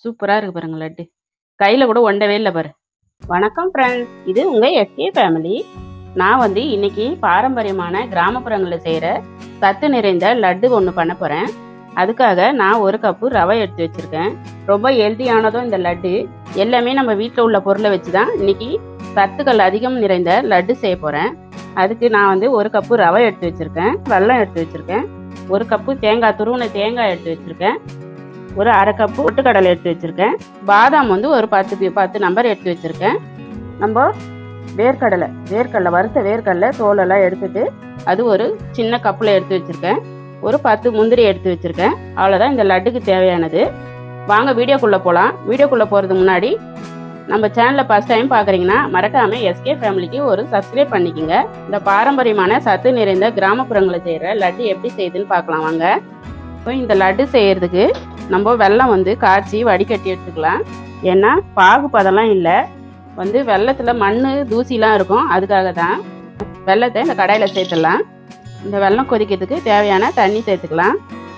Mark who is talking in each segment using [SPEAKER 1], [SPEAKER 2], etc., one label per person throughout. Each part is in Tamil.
[SPEAKER 1] சூப்பரா இருக்கு பாருங்க லட்டு கையில கூட ஒண்டவே இல்லை பாரு வணக்கம் ஃப்ரெண்ட்ஸ் இது உங்க எஸ்கே ஃபேமிலி நான் வந்து இன்னைக்கு பாரம்பரியமான கிராமப்புறங்களில் செய்கிற சத்து நிறைந்த லட்டு ஒன்று பண்ண போகிறேன் அதுக்காக நான் ஒரு கப்பு ரவை எடுத்து வச்சுருக்கேன் ரொம்ப ஹெல்த்தியானதும் இந்த லட்டு எல்லாமே நம்ம வீட்டில் உள்ள பொருளை வச்சு தான் இன்னைக்கு சத்துக்கள் அதிகம் நிறைந்த லட்டு செய்ய போகிறேன் அதுக்கு நான் வந்து ஒரு கப்பு ரவை எடுத்து வச்சுருக்கேன் வெல்லம் எடுத்து வச்சுருக்கேன் ஒரு கப்பு தேங்காய் துருவின தேங்காய் எடுத்து வச்சுருக்கேன் ஒரு அரை கப்பு பொட்டுக்கடலை எடுத்து வச்சுருக்கேன் பாதாம் வந்து ஒரு பத்து பி- பத்து நம்பர் எடுத்து வச்சுருக்கேன் நம்ம வேர்க்கடலை வேர்க்கடலை வறுத்த வேர்க்கடலை தோலெல்லாம் எடுத்துட்டு அது ஒரு சின்ன கப்பில் எடுத்து வச்சுருக்கேன் ஒரு பத்து முந்திரி எடுத்து வச்சுருக்கேன் அவ்வளோதான் இந்த லட்டுக்கு தேவையானது வாங்க வீடியோக்குள்ளே போகலாம் வீடியோக்குள்ளே போகிறதுக்கு முன்னாடி நம்ம சேனலை ஃபஸ்ட் டைம் பார்க்குறீங்கன்னா மறக்காமல் எஸ்கே ஃபேமிலிக்கு ஒரு சப்ஸ்கிரைப் பண்ணிக்கோங்க இந்த பாரம்பரியமான சத்து நிறைந்த கிராமப்புறங்களில் செய்கிற லட்டு எப்படி செய்யுதுன்னு பார்க்கலாம் வாங்க இப்போ இந்த லட்டு செய்கிறதுக்கு நம்ம வெல்லம் வந்து காய்ச்சி வடிகட்டி எடுத்துக்கலாம் ஏன்னா பாகு பதம்லாம் இல்லை வந்து வெள்ளத்தில் மண் தூசிலாம் இருக்கும் அதுக்காக தான் வெள்ளத்தை இந்த கடாயில் சேர்த்துடலாம் இந்த வெல்லம் கொதிக்கிறதுக்கு தேவையான தண்ணி சேர்த்துக்கலாம்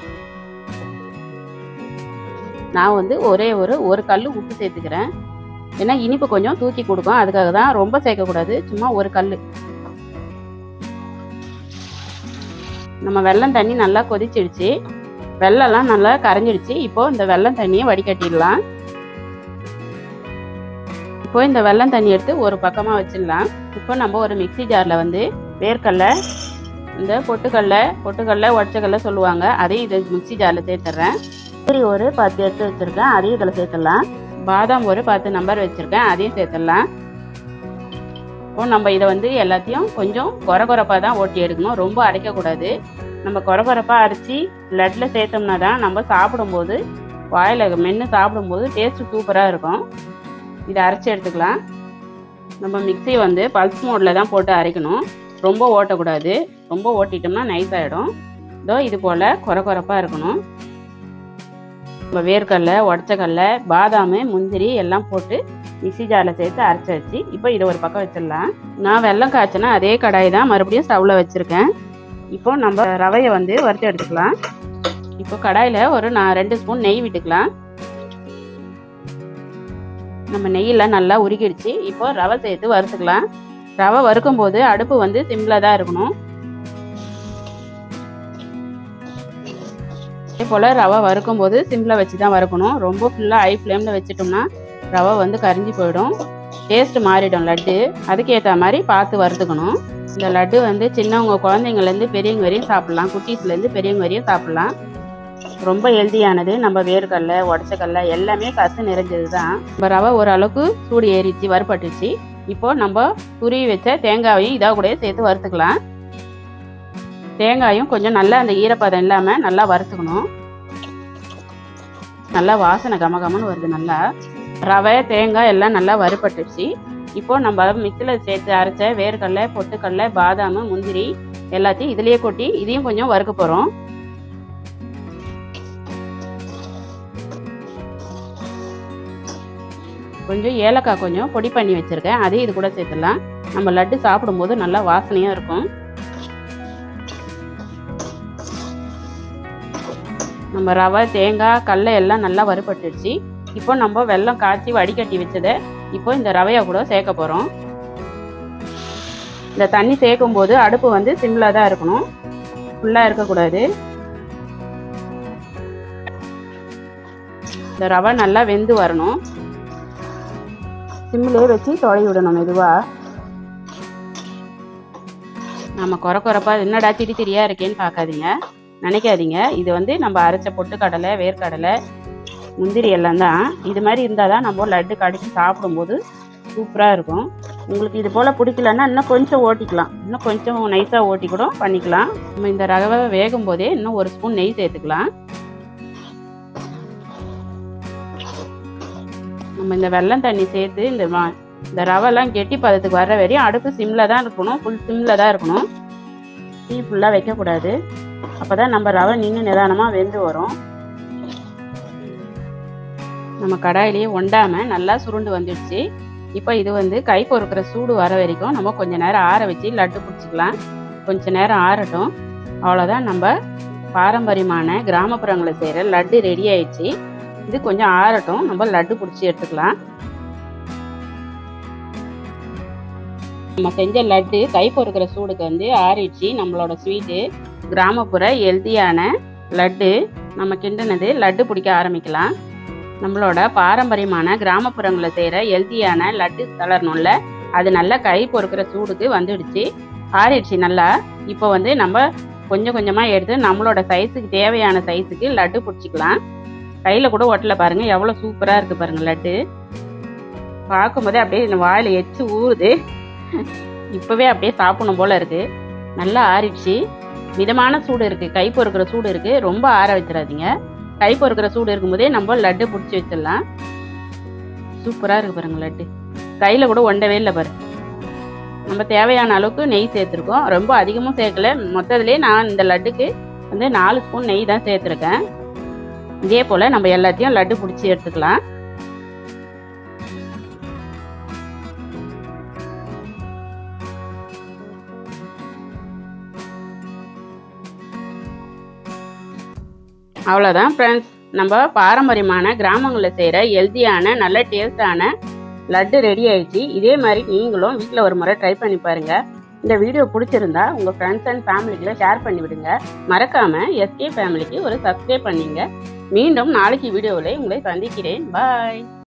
[SPEAKER 1] நான் வந்து ஒரே ஒரு ஒரு கல் உப்பு சேர்த்துக்கிறேன் ஏன்னா இனிப்பு கொஞ்சம் தூக்கி கொடுக்கும் அதுக்காக தான் ரொம்ப சேர்க்கக்கூடாது சும்மா ஒரு கல் நம்ம வெல்லம் தண்ணி நல்லா கொதிச்சிடுச்சு வெள்ளம்லாம் நல்லா கரைஞ்சிடுச்சு இப்போ இந்த வெல்லம் தண்ணியை வடிகட்டிடலாம் இப்போ இந்த வெல்லம் தண்ணி எடுத்து ஒரு பக்கமாக வச்சிடலாம் இப்போ நம்ம ஒரு மிக்ஸி ஜாரில் வந்து வேர்க்கடலை இந்த பொட்டுக்கடலை பொட்டுக்கடலை உடச்சக்கடலை சொல்லுவாங்க அதையும் இது மிக்ஸி ஜாரில் சேர்த்துட்றேன் முந்திரி ஒரு பத்து எடுத்து வச்சுருக்கேன் அதையும் இதில் சேர்த்துடலாம் பாதாம் ஒரு பத்து நம்பர் வச்சுருக்கேன் அதையும் சேர்த்துடலாம் இப்போ நம்ம இதை வந்து எல்லாத்தையும் கொஞ்சம் கொரகொரப்பாக தான் ஓட்டி எடுக்கணும் ரொம்ப அரைக்கக்கூடாது நம்ம கொரகொரப்பாக அரைச்சி லட்டில் சேர்த்தோம்னா தான் நம்ம சாப்பிடும்போது வாயில் மென்று சாப்பிடும்போது டேஸ்ட்டு சூப்பராக இருக்கும் இதை அரைச்சி எடுத்துக்கலாம் நம்ம மிக்ஸி வந்து பல்ஸ் மோடில் தான் போட்டு அரைக்கணும் ரொம்ப ஓட்டக்கூடாது ரொம்ப ஓட்டிட்டோம்னா நைஸ் ஆகிடும் இதோ இது போல் கொர கொரப்பாக இருக்கணும் நம்ம வேர்க்கடலை உடச்சக்கடலை பாதாம் முந்திரி எல்லாம் போட்டு மிக்ஸி ஜாரில் சேர்த்து அரைச்சி வச்சு இப்போ இதை ஒரு பக்கம் வச்சிடலாம் நான் வெல்லம் காய்ச்சினா அதே கடாய் தான் மறுபடியும் ஸ்டவ்வில் வச்சுருக்கேன் இப்போ நம்ம ரவையை வந்து வறுத்து எடுத்துக்கலாம் இப்போ கடாயில் ஒரு நான் ரெண்டு ஸ்பூன் நெய் விட்டுக்கலாம் நம்ம நெய்யெல்லாம் நல்லா உருகிடுச்சு இப்போ ரவை சேர்த்து வறுத்துக்கலாம் ரவை வறுக்கும் போது அடுப்பு வந்து சிம்மில் தான் இருக்கணும் அதே போல் ரவை வறுக்கும் போது சிம்மில் வச்சு தான் வறுக்கணும் ரொம்ப ஃபுல்லாக ஹை ஃப்ளேமில் வச்சுட்டோம்னா ரவை வந்து கரிஞ்சு போயிடும் டேஸ்ட் மாறிடும் லட்டு அதுக்கேற்ற மாதிரி பார்த்து வறுத்துக்கணும் இந்த லட்டு வந்து சின்னவங்க குழந்தைங்கள்லேருந்து பெரியவங்க வரையும் சாப்பிட்லாம் குட்டீஸ்லேருந்து பெரியவங்க வரையும் சாப்பிட்லாம் ரொம்ப ஹெல்த்தியானது நம்ம வேர்க்கடலை உடச்சக்கடலை எல்லாமே சத்து நிறைஞ்சது தான் நம்ம ரவை ஓரளவுக்கு சூடு ஏறிச்சு வறுபட்டுச்சு இப்போ நம்ம துருவி வச்ச தேங்காயையும் இதாக கூட சேர்த்து வறுத்துக்கலாம் தேங்காயும் கொஞ்சம் நல்லா அந்த ஈரப்பதம் இல்லாமல் நல்லா வறுத்துக்கணும் நல்லா வாசனை கம கமன்னு வருது நல்லா ரவை தேங்காய் எல்லாம் நல்லா வறுபட்டுச்சு இப்போ நம்ம மிக்சியில் சேர்த்து அரைச்ச வேர்க்கடலை பொட்டுக்கடலை பாதாம் முந்திரி எல்லாத்தையும் இதுலேயே கொட்டி இதையும் கொஞ்சம் வறுக்க போகிறோம் கொஞ்சம் ஏலக்காய் கொஞ்சம் பொடி பண்ணி வச்சுருக்கேன் அதையும் இது கூட சேர்த்துடலாம் நம்ம லட்டு சாப்பிடும்போது நல்லா வாசனையாக இருக்கும் நம்ம ரவை தேங்காய் கடலை எல்லாம் நல்லா வறுபட்டுடுச்சு இப்போ நம்ம வெல்லம் காய்ச்சி வடிகட்டி வச்சதை இப்போ இந்த ரவையை கூட சேர்க்க போகிறோம் இந்த தண்ணி சேர்க்கும் போது அடுப்பு வந்து சிம்மில் தான் இருக்கணும் ஃபுல்லாக இருக்கக்கூடாது இந்த ரவை நல்லா வெந்து வரணும் சிம்மிலே வச்சு தொலை விடணும் மெதுவாக நம்ம குறை குறைப்பா என்னடா திரி திரியாக இருக்கேன்னு பார்க்காதீங்க நினைக்காதீங்க இது வந்து நம்ம அரைச்ச பொட்டுக்கடலை வேர்க்கடலை முந்திரி எல்லாம் தான் இது மாதிரி இருந்தால் தான் நம்ம லட்டு கடிச்சு சாப்பிடும்போது சூப்பராக இருக்கும் உங்களுக்கு இது போல் பிடிக்கலன்னா இன்னும் கொஞ்சம் ஓட்டிக்கலாம் இன்னும் கொஞ்சம் நைஸாக ஓட்டி கூட பண்ணிக்கலாம் நம்ம இந்த ரவை வேகும் போதே இன்னும் ஒரு ஸ்பூன் நெய் சேர்த்துக்கலாம் நம்ம இந்த வெல்லம் தண்ணி சேர்த்து இந்த மா- இந்த ரவைலாம் கெட்டி பதத்துக்கு வர்ற வரையும் அடுப்பு சிம்மில் தான் இருக்கணும் ஃபுல் சிம்மில் தான் இருக்கணும் டீ ஃபுல்லாக வைக்கக்கூடாது அப்போ தான் நம்ம ரவை நின்று நிதானமாக வெந்து வரும் நம்ம கடாயிலேயே ஒண்டாமல் நல்லா சுருண்டு வந்துடுச்சு இப்போ இது வந்து கை பொறுக்கிற சூடு வர வரைக்கும் நம்ம கொஞ்ச நேரம் ஆற வச்சு லட்டு பிடிச்சிக்கலாம் கொஞ்ச நேரம் ஆறட்டும் அவ்வளோதான் நம்ம பாரம்பரியமான கிராமப்புறங்களில் செய்கிற லட்டு ரெடி ஆயிடுச்சு இது கொஞ்சம் ஆறட்டும் நம்ம லட்டு பிடிச்சி எடுத்துக்கலாம் நம்ம செஞ்ச லட்டு கை பொறுக்கிற சூடுக்கு வந்து ஆறிடுச்சு நம்மளோட ஸ்வீட்டு கிராமப்புற ஹெல்த்தியான லட்டு நம்ம கிண்டினது லட்டு பிடிக்க ஆரம்பிக்கலாம் நம்மளோட பாரம்பரியமான கிராமப்புறங்களில் செய்கிற ஹெல்த்தியான லட்டு தளரணும்ல அது நல்லா கை பொறுக்கிற சூடுக்கு வந்துடுச்சு ஆறிடுச்சு நல்லா இப்போ வந்து நம்ம கொஞ்சம் கொஞ்சமாக எடுத்து நம்மளோட சைஸுக்கு தேவையான சைஸுக்கு லட்டு பிடிச்சிக்கலாம் கையில் கூட ஒட்டல பாருங்கள் எவ்வளோ சூப்பராக இருக்குது பாருங்கள் லட்டு பார்க்கும்போதே அப்படியே இந்த வாயில் எச்சு ஊறுது இப்போவே அப்படியே சாப்பிடணும் போல் இருக்குது நல்லா ஆறிடுச்சு மிதமான சூடு இருக்குது கை பொறுக்கிற சூடு இருக்குது ரொம்ப ஆற வச்சிடாதீங்க கை பொறுக்கிற சூடு இருக்கும்போதே நம்ம லட்டு பிடிச்சி வச்சிடலாம் சூப்பராக இருக்குது பாருங்க லட்டு கையில் கூட ஒண்டவே இல்லை பாரு நம்ம தேவையான அளவுக்கு நெய் சேர்த்துருக்கோம் ரொம்ப அதிகமும் சேர்க்கல மொத்தத்திலே நான் இந்த லட்டுக்கு வந்து நாலு ஸ்பூன் நெய் தான் சேர்த்துருக்கேன் இதே போல் நம்ம எல்லாத்தையும் லட்டு பிடிச்சி எடுத்துக்கலாம் அவ்வளோதான் ஃப்ரெண்ட்ஸ் நம்ம பாரம்பரியமான கிராமங்களில் செய்கிற ஹெல்த்தியான நல்ல டேஸ்டான லட்டு ரெடி ஆயிடுச்சு இதே மாதிரி நீங்களும் வீட்டில் ஒரு முறை ட்ரை பண்ணி பாருங்கள் இந்த வீடியோ பிடிச்சிருந்தா உங்கள் ஃப்ரெண்ட்ஸ் அண்ட் ஃபேமிலிக்குள்ள ஷேர் பண்ணி விடுங்க மறக்காமல் எஸ்கே ஃபேமிலிக்கு ஒரு சப்ஸ்கிரைப் பண்ணிங்க மீண்டும் நாளைக்கு வீடியோவில் உங்களை சந்திக்கிறேன் பாய்